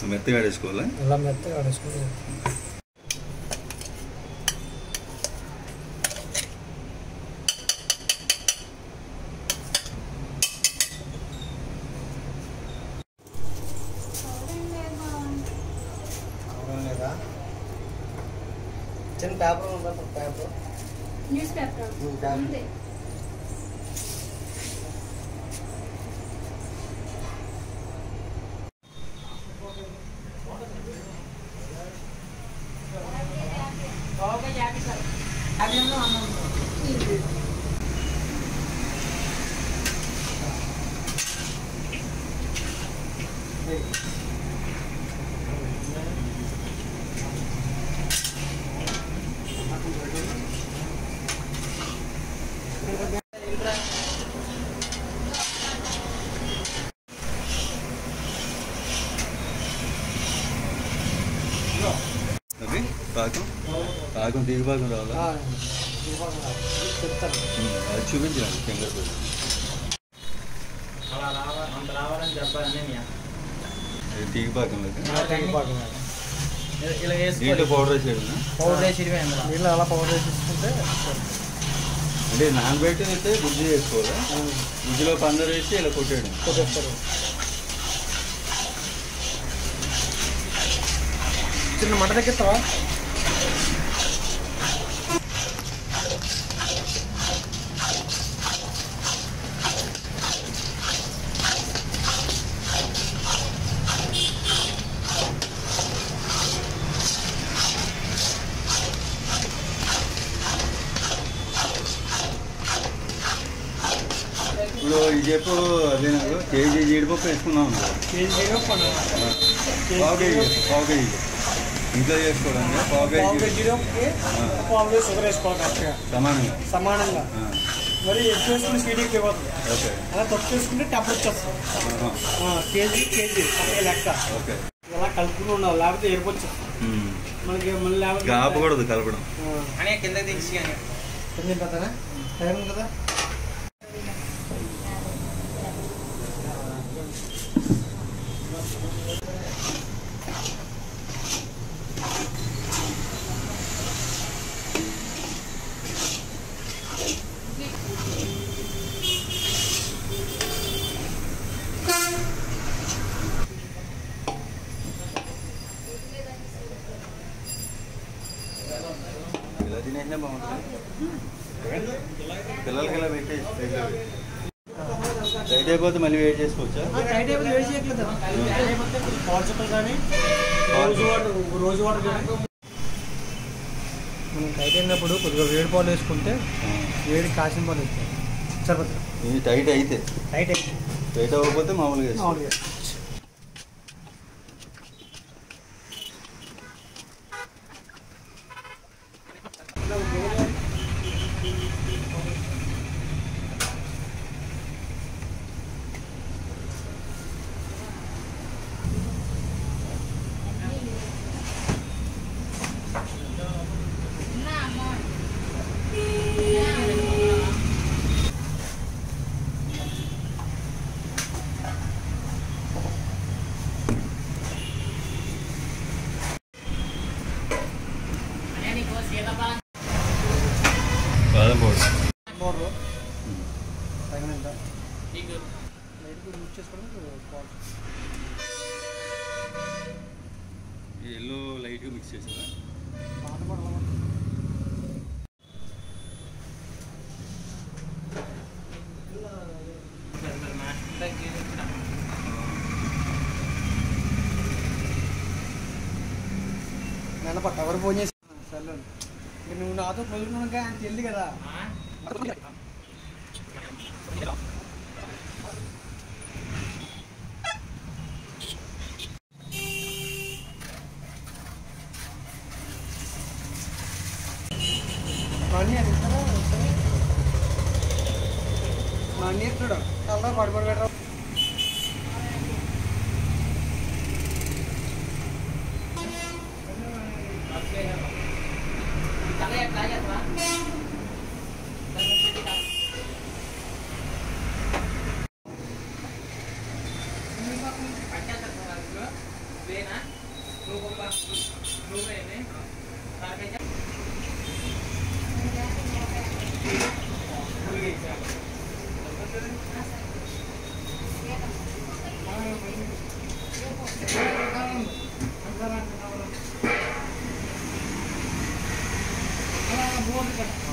మెత్తగా ఆడేసుకోవాలా ఇలా మెత్తగా ఆడేసుకుంటే లేదా చిన్న పేపర్ ఉందా పేపర్ న్యూస్ పేపర్ ఉమ్, పేపర్. ఉంది అది పాకం పాకం దిగు పాకం రావాలా ఆ, చెప్తాను ఉమ్, అది చూపించాలి ఫింగర్ పెట్టి అలా రావాలి అంత రావాలని చెప్పాలని మీ అన్న. అది దిగు పాకం లేదు ఇలా- ఇలా దీంట్లో వేసుకోవాలి పౌడర్ వేసేయడం పౌడర్ వేసి ఇరివే అందులో. నీళ్ళు అలా పవర్ వేసేసుకుంటే అంటే నానబెట్టి అయితే గుజ్జు చేసుకోవాలా గుజ్జులో పందరు వేసి ఇలా కొట్టేయడం కొట్టేస్తారు చిన్న మంట తగ్గిస్తావా ఇప్పుడు ఇది చెప్పు అదే నాకు కేజీ జీడిపప్పు వేసుకున్నాం అనుకో. కేజీ పన్ను పావు కేజీ పావు కేజీ ఇంట్లో చేసుకోవడానికి పావు పావు కేజీ కేజీ పావు కేజీ షుగర్ వేసుకోవాలి కరెక్ట్గా సమానంగా సమానంగా ఆ, మరి ఎక్కువ వేసుకుని స్వీట్ ఎక్కువ అవుతుంది ఓకే అలా తక్కువ వేసుకుంటే టప్ వచ్చేస్తుంది ఆహా, ఆ, కేజీ కేజీ ఒకే లెక్క ఓకే ఇలా కలుపుకుని ఉండాలి లేకపోతే ఏర్పచ్చు ఉమ్. మనకి మళ్ళీ లేకపోతే ఇంకా ఆపకూడదు కలపడం ఆ, అని కిందకి దించి కానీ కొంచెం పెద్దనా టైం ఉంది కదా ఇలా తినేసినా బాగుంటుంది పిల్లలకి ఇలా పెట్టేసి టైట్ అయిపోతే మళ్ళీ వెయిట్ చేసుకోవచ్చా టైట్ అయిపోతే వేడి చేయట్లేదు పాలు చుక్కలు కానీ రోజు వాటర్ రోజు వాటర్ కానీ మనం టైట్ అయినప్పుడు కొద్దిగా వేడి పాలు వేసుకుంటే వేడి కాసిన పాలు వేసుకోవాలి సరిపోతుంది ఇది టైట్ అయితే టైట్ అయితే టైట్ అవ్వకపోతే మామూలుగా వేసుకో. మామూలుగా బాదం పౌడర్ పౌడర్ తగినంత లైట్గా మిక్స్ చేసుకోవడం పాలు ఎల్లో లైట్గా మిక్స్ చేసారా పాత పడవ నెల పట్ట ఎవరు ఫోన్ చేసి సర్లే ఇంక నువ్వు నాతో పొదుకున్నాక ఆయన తెలియదు కదా అన్నీ అది ఇస్తారా ఇస్తారా? మా అన్నీ ఇస్తాడు అలా పడిపడి పెట్టరా పట్టేస్తా వేనా బోర్డు